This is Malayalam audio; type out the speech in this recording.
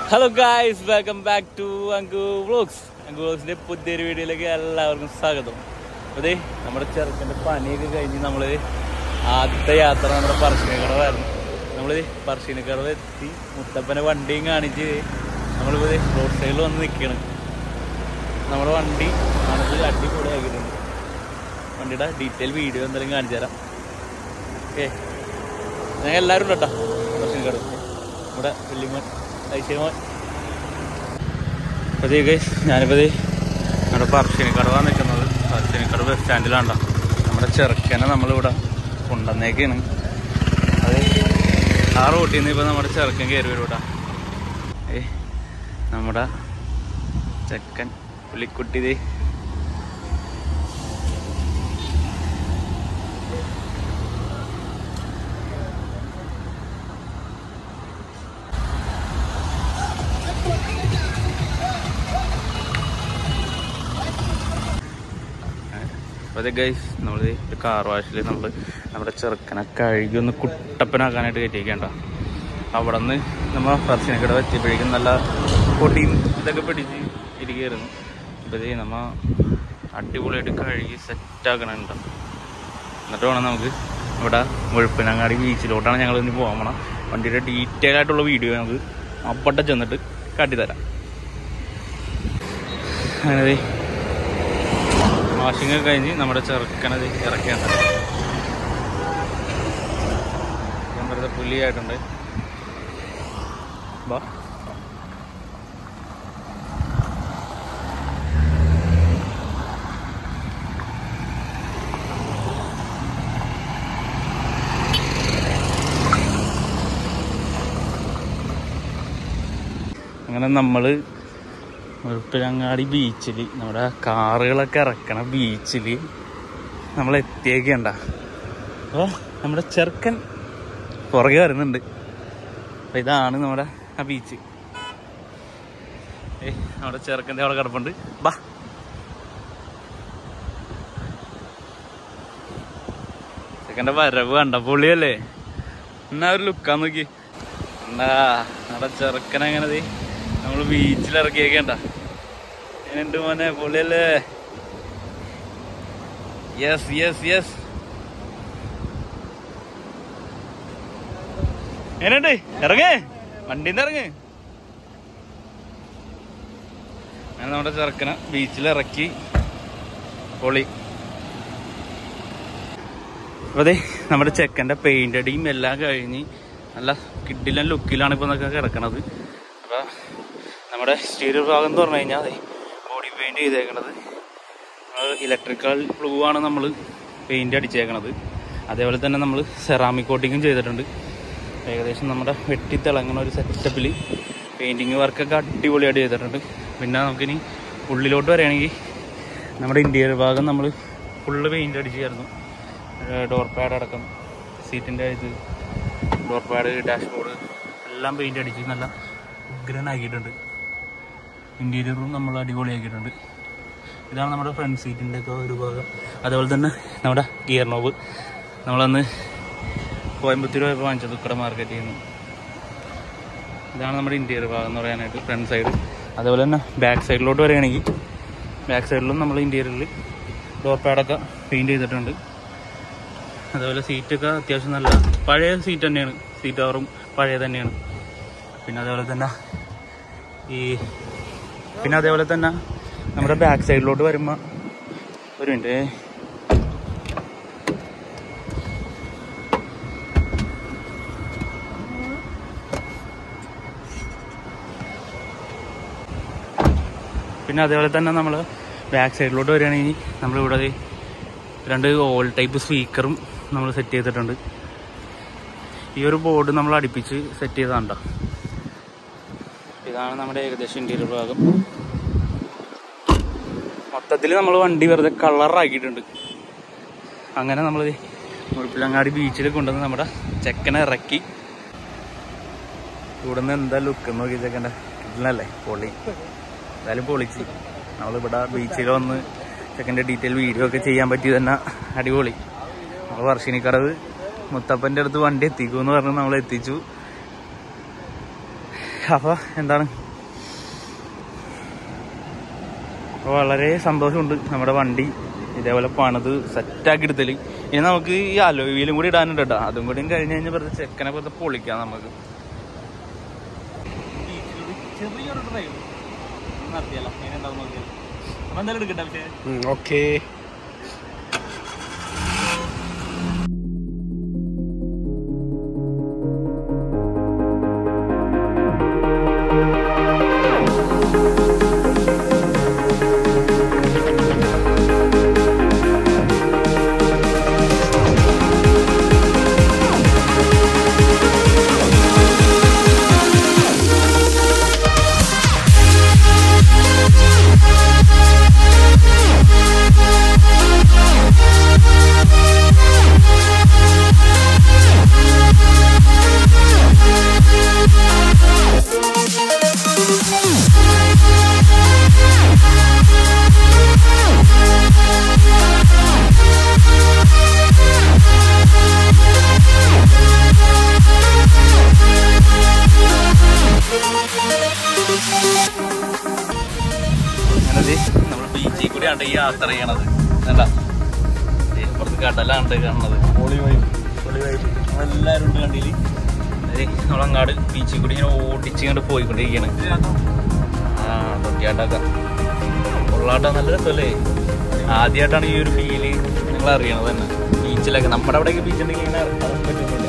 Hello guys welcome back to Anku vlogs Anku വ്ലോഗ്സിന്റെ പുതിയൊരു വീഡിയോയിലേക്ക് എല്ലാവർക്കും സ്വാഗതം അതെ നമ്മുടെ ചെറുക്കൻ്റെ പണിയൊക്കെ കഴിഞ്ഞ് നമ്മൾ ആദ്യത്തെ യാത്ര നമ്മുടെ പറശ്ശിനിക്കടവായിരുന്നു നമ്മൾ പറശ്ശിനിക്കടവ് എത്തി മുത്തപ്പനെ വണ്ടിയും കാണിച്ച് നമ്മളിപ്പോൾ റോഡ് സൈഡിൽ വന്ന് നിൽക്കണം നമ്മുടെ വണ്ടി ആണെങ്കിൽ അടിപൊളിയാക്കിയിട്ടുണ്ട് വണ്ടിയുടെ ഡീറ്റെയിൽ വീഡിയോ എന്തെങ്കിലും കാണിച്ചു തരാം ഓക്കെ ഞങ്ങൾ എല്ലാവരും ഉണ്ട് കേട്ടോ പറശ്ശിനിക്കടവ് നമ്മുടെ വല്യമ്മൻ ഐശ്വര്യമോൻ അപ്പോൾ ദേ ഗൈസ് ഞാനിപ്പോൾ ദേ നമ്മുടെ പറശ്ശിനിക്കടവാണ് നിൽക്കുന്നത് പറശ്ശിനിക്കടവ് ബസ് സ്റ്റാൻഡിലാണ്ടോ നമ്മുടെ ചെറുക്കനെ നമ്മളിവിടെ കൊണ്ടുവന്നേക്കാണ് അതെ ആ റൂട്ടിൽ നിന്ന് ഇപ്പോൾ നമ്മുടെ ചെറുക്കൻ കയറി വരും കേട്ടോ ഏ നമ്മുടെ ചെക്കൻ പുലിക്കുട്ടി ദേ അപ്പോൾ അതെ ഗൈസ് നമ്മൾ കാർ വാഷിൽ നമ്മൾ നമ്മുടെ ചെറുക്കനെ കഴുകി ഒന്ന് കുട്ടപ്പനാക്കാനായിട്ട് കയറ്റിയേക്കണ്ട അവിടെ നിന്ന് നമ്മൾ ഫർസിനക്കട എത്തിയപ്പോഴേക്കും നല്ല പൊടിയും ഇതൊക്കെ പിടിച്ച് ഇരിക്കുകയായിരുന്നു അപ്പോൾ ഇതേ നമ്മ അടിപൊളിയായിട്ട് കഴുകി സെറ്റാക്കണുണ്ട് എന്നിട്ട് വേണം നമുക്ക് ഇവിടെ മുഴുപ്പനങ്ങാടി ബീച്ചിലോട്ടാണ് ഞങ്ങൾ ഇനി പോകാൻ പോണം വണ്ടിയുടെ ഡീറ്റെയിൽ ആയിട്ടുള്ള വീഡിയോ നമുക്ക് അപ്പട്ട ചെന്നിട്ട് കാട്ടിത്തരാം അങ്ങനെ ദേ വാഷിംഗ് ഒക്കെ കഴിഞ്ഞ് നമ്മുടെ ചെറുക്കനത് ഇറക്കിയാണ് വെറുതെ പുലിയായിട്ടുണ്ട് ബാ അങ്ങനെ നമ്മള് മുഴുപ്പിലങ്ങാടി ബീച്ചിൽ നമ്മുടെ കാറുകളൊക്കെ ഇറക്കണ ബീച്ചിൽ നമ്മൾ എത്തിയേക്കണ്ട അപ്പോൾ നമ്മുടെ ചെറുക്കൻ പുറകെ വരുന്നുണ്ട് അപ്പം ഇതാണ് നമ്മുടെ ആ ബീച്ച് ഏ നമ്മുടെ ചെറുക്കൻ്റെ അവിടെ കിടപ്പുണ്ട് ബാ ചെറുക്കൻ്റെ വരവ് കണ്ട പൊളിയല്ലേ എന്നാ ഒരു ലുക്കാ നോക്കി എന്താ നമ്മുടെ ചെറുക്കൻ എങ്ങനെ ദേ നമ്മൾ ബീച്ചിൽ ഇറക്കിയേക്കണ്ട എന്നുണ്ട് മോനെ പൊളിയല്ലേ യെസ് യെസ് യെസ് എന്നുണ്ട് ഇറങ്ങേ വണ്ടിന്ന് ഇറങ്ങ് അങ്ങനെ നമ്മുടെ ചെറുക്കനെ ബീച്ചിൽ ഇറക്കി പൊളി അപ്പൊ അതെ നമ്മുടെ ചെക്കൻ്റെ പെയിന്റ് അടിയും എല്ലാം കഴിഞ്ഞ് നല്ല കിഡിലൻ ലുക്കിലാണ് ഇപ്പോൾ നമുക്ക് കിടക്കണത് അപ്പോൾ നമ്മുടെ സ്റ്റീരിയോ ഭാഗം എന്ന് പറഞ്ഞു കഴിഞ്ഞാൽ അതെ ബോഡി പെയിന്റ് ചെയ്തേക്കണത് ഇലക്ട്രിക്കൽ ബ്ലൂ ആണ് നമ്മൾ പെയിന്റ് അടിച്ചേക്കണത് അതേപോലെ തന്നെ നമ്മൾ സെറാമിക് കോട്ടിങ്ങും ചെയ്തിട്ടുണ്ട് ഏകദേശം നമ്മുടെ വെട്ടിത്തിളങ്ങണ ഒരു സെറ്റപ്പിൽ പെയിൻറ്റിങ് വർക്കൊക്കെ അടിപൊളിയായിട്ട് ചെയ്തിട്ടുണ്ട് പിന്നെ നമുക്കിനി ഉള്ളിലോട്ട് വരികയാണെങ്കിൽ നമ്മുടെ ഇന്റീരിയർ ഭാഗം നമ്മൾ ഫുള്ള് പെയിന്റ് അടിച്ചായിരുന്നു ഡോർ പാഡ് അടക്കം സീറ്റിൻ്റെ ഇത് ഡോർ പാഡ് ഡാഷ്ബോർഡ് എല്ലാം പെയിന്റ് അടിച്ച് നല്ല ഉഗ്രനാക്കിയിട്ടുണ്ട് ഇൻറ്റീരിയറും നമ്മൾ അടിപൊളിയാക്കിയിട്ടുണ്ട് ഇതാണ് നമ്മുടെ ഫ്രണ്ട് സീറ്റിൻ്റെ ഒക്കെ ഒരു ഭാഗം അതേപോലെ തന്നെ നമ്മുടെ ഗിയർ നോബ് നമ്മളന്ന് കോയമ്പത്തൂർ പോയപ്പോൾ വാങ്ങിച്ചത് ഉക്കട മാർക്കറ്റിൽ നിന്ന് ഇതാണ് നമ്മുടെ ഇൻറ്റീരിയർ ഭാഗം എന്ന് പറയാനായിട്ട് ഫ്രണ്ട് സൈഡ് അതേപോലെ തന്നെ ബാക്ക് സൈഡിലോട്ട് വരികയാണെങ്കിൽ ബാക്ക് സൈഡിലും നമ്മൾ ഇൻറ്റീരിയറിൽ ഡോർ പാഡൊക്കെ പെയിൻറ്റ് ചെയ്തിട്ടുണ്ട് അതേപോലെ സീറ്റൊക്കെ അത്യാവശ്യം നല്ല പഴയ സീറ്റ് തന്നെയാണ് സീറ്റ് കവറും പഴയ തന്നെയാണ് പിന്നെ അതേപോലെ തന്നെ ഈ പിന്നെ അതേപോലെ തന്നെ നമ്മുടെ ബാക്ക് സൈഡിലോട്ട് വരുമ്പോൾ ഒരു മിനിറ്റ് പിന്നെ അതേപോലെ തന്നെ നമ്മൾ ബാക്ക് സൈഡിലോട്ട് വരികയാണെങ്കിൽ നമ്മളിവിടെ ദേ രണ്ട് ഓൾ ടൈപ്പ് സ്പീക്കറും നമ്മൾ സെറ്റ് ചെയ്തിട്ടുണ്ട് ഈ ഒരു ബോർഡ് നമ്മൾ അടുപ്പിച്ച് സെറ്റ് ചെയ്തതാണ് ട്ടോ. ഇതാണ് നമ്മുടെ ഏകദേശം ഇന്റീരിയർ ഭാഗം മൊത്തത്തിൽ നമ്മൾ വണ്ടി വെറുതെ കളറാക്കിയിട്ടുണ്ട് അങ്ങനെ നമ്മൾ മുഴുപ്പിലങ്ങാടി ബീച്ചിൽ കൊണ്ടുവന്ന് നമ്മുടെ ചെക്കനെ ഇറക്കി ഇവിടെ നിന്ന് എന്താ ലുക്ക് നോക്കി ചെക്കൻ്റെ ഇതിനല്ലേ പൊളി എന്തായാലും പൊളിച്ച് നമ്മളിവിടെ ബീച്ചിൽ വന്ന് ചെക്കൻ്റെ ഡീറ്റെയിൽ വീഡിയോ ഒക്കെ ചെയ്യാൻ പറ്റി തന്നെ അടിപൊളി നമ്മൾ വർഷിനിക്കടവ് മുത്തപ്പൻ്റെ അടുത്ത് വണ്ടി എത്തിക്കുമെന്ന് പറഞ്ഞ് നമ്മൾ എത്തിച്ചു അപ്പോൾ എന്താണ് അപ്പോൾ വളരെ സന്തോഷമുണ്ട് നമ്മുടെ വണ്ടി ഇതേപോലെ പണിത് സെറ്റാക്കി എടുത്തല് ഇനി നമുക്ക് ഈ അലോയിലും കൂടി ഇടാനുണ്ട് കേട്ടോ അതും കൂടി കഴിഞ്ഞ് കഴിഞ്ഞാൽ വെറുതെ ചെക്കനെ വെറുതെ പൊളിക്കാം നമുക്ക് ചെറിയൊരു ഡ്രൈവ് നടത്തിയല്ലോ എങ്ങനെ ഉണ്ടാവും നോക്കിയാൽ അപ്പം എന്തായാലും എടുക്കട്ടെ പക്ഷേ ഓക്കേ അങ്ങനെ നമ്മൾ ബീച്ചിൽ കൂടിയാണ് ഈ യാത്ര ചെയ്യണത് വേണ്ട പുറത്ത് കടലാണ് കാണുന്നത് എല്ലാവരും ഉണ്ട് കണ്ടില് അതെ നമ്മളങ്ങാട് ബീച്ചിൽ കൂടി ഇങ്ങനെ ഓടിച്ച് ഇങ്ങോട്ട് പോയിക്കൊണ്ടിരിക്കുകയാണ് ആ തൊട്ടിയാട്ടൊക്കെ ഉള്ളാട്ടം നല്ല രസമല്ലേ ആദ്യമായിട്ടാണ് ഈ ഒരു ഫീല് നിങ്ങൾ അറിയണത് തന്നെ ബീച്ചിലൊക്കെ നമ്മുടെ അവിടെയൊക്കെ ബീച്ച് ഉണ്ടെങ്കിൽ ഇങ്ങനെ ഇറങ്ങാൻ പറ്റുന്നുള്ളൂ